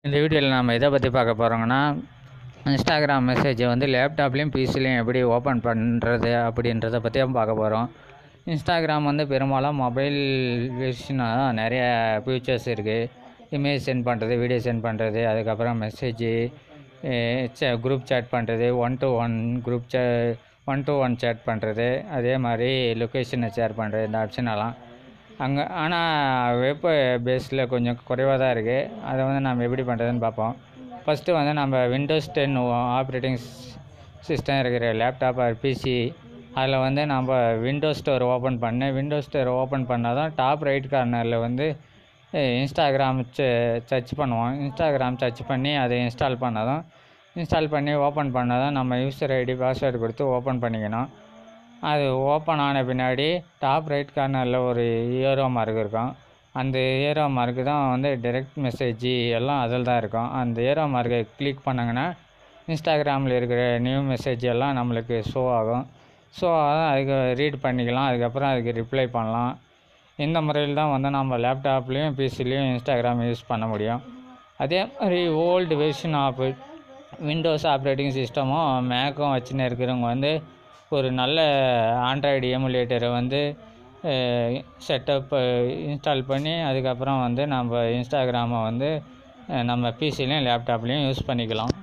இந்த வீடியோவில் நம்ம எதை பற்றி பார்க்க போகிறோங்கன்னா இன்ஸ்டாகிராம் மெசேஜை வந்து லேப்டாப்லேயும் பிசிலையும் எப்படி ஓப்பன் பண்ணுறது அப்படின்றத பற்றி தான் பார்க்க போகிறோம் இன்ஸ்டாகிராம் வந்து பெரும்பாலும் மொபைல் வெர்ஷனாக தான் நிறைய ஃபியூச்சர்ஸ் இருக்குது இமேஜ் சென்ட் பண்ணுறது வீடியோ சென்ட் பண்ணுறது அதுக்கப்புறம் மெசேஜு குரூப் சேட் பண்ணுறது one to one group say one to one chat பண்ணுறது அதே மாதிரி லொக்கேஷனை ஷேர் பண்ணுறது இந்த ஆப்ஷன் எல்லாம் அங்கே ஆனால் வெப் பேஸில் கொஞ்சம் குறைவாக தான் இருக்குது அதை வந்து நம்ம எப்படி பண்ணுறதுன்னு பார்ப்போம் ஃபஸ்ட்டு வந்து நம்ம விண்டோஸ் டென் ஆப்ரேட்டிங் சிஸ்டம் இருக்கிற லேப்டாப் ஆர் பிசி அதில் வந்து நம்ம விண்டோஸ் ஸ்டோர் ஓப்பன் பண்ணு விண்டோஸ் ஸ்டோர் ஓப்பன் பண்ணால் தான் டாப் ரைட் கார்னரில் வந்து இன்ஸ்டாகிராம் சர்ச் பண்ணுவோம் இன்ஸ்டாகிராம் சர்ச் பண்ணி அதை இன்ஸ்டால் பண்ணால் தான் இன்ஸ்டால் பண்ணி ஓப்பன் பண்ணால் தான் நம்ம யூசர் ஐடி பாஸ்வேர்டு கொடுத்து ஓப்பன் பண்ணிக்கணும் அது ஓப்பன் ஆன பின்னாடி டாப் ரைட் கார்னரில் ஒரு ஏரோ மார்க் இருக்கும் அந்த ஏரோ மார்க்கு தான் வந்து டைரக்ட் மெசேஜ் எல்லாம் அதில் தான் இருக்கும் அந்த ஏரோ மார்க்கை கிளிக் பண்ணாங்கன்னா இன்ஸ்டாகிராமில் இருக்கிற நியூ மெசேஜ் எல்லாம் நம்மளுக்கு ஷோ ஆகும் ஸோ அதான் அதுக்கு ரீட் பண்ணிக்கலாம் அதுக்கப்புறம் அதுக்கு ரிப்ளை பண்ணலாம் இந்த முறையில் தான் வந்து நம்ம லேப்டாப்லேயும் பிசிலையும் இன்ஸ்டாகிராம் யூஸ் பண்ண முடியும் அதே மாதிரி old version of Windows operating சிஸ்டமும் மேக்கும் வச்சுன்னு இருக்கிறவங்க வந்து ஒரு நல்ல ஆண்ட்ராய்டு எமுலேட்டரை வந்து செட்டப் இன்ஸ்டால் பண்ணி அதுக்கப்புறம் வந்து நம்ம இன்ஸ்டாகிராமை வந்து நம்ம பிசிலையும் லேப்டாப்லேயும் யூஸ் பண்ணிக்கலாம்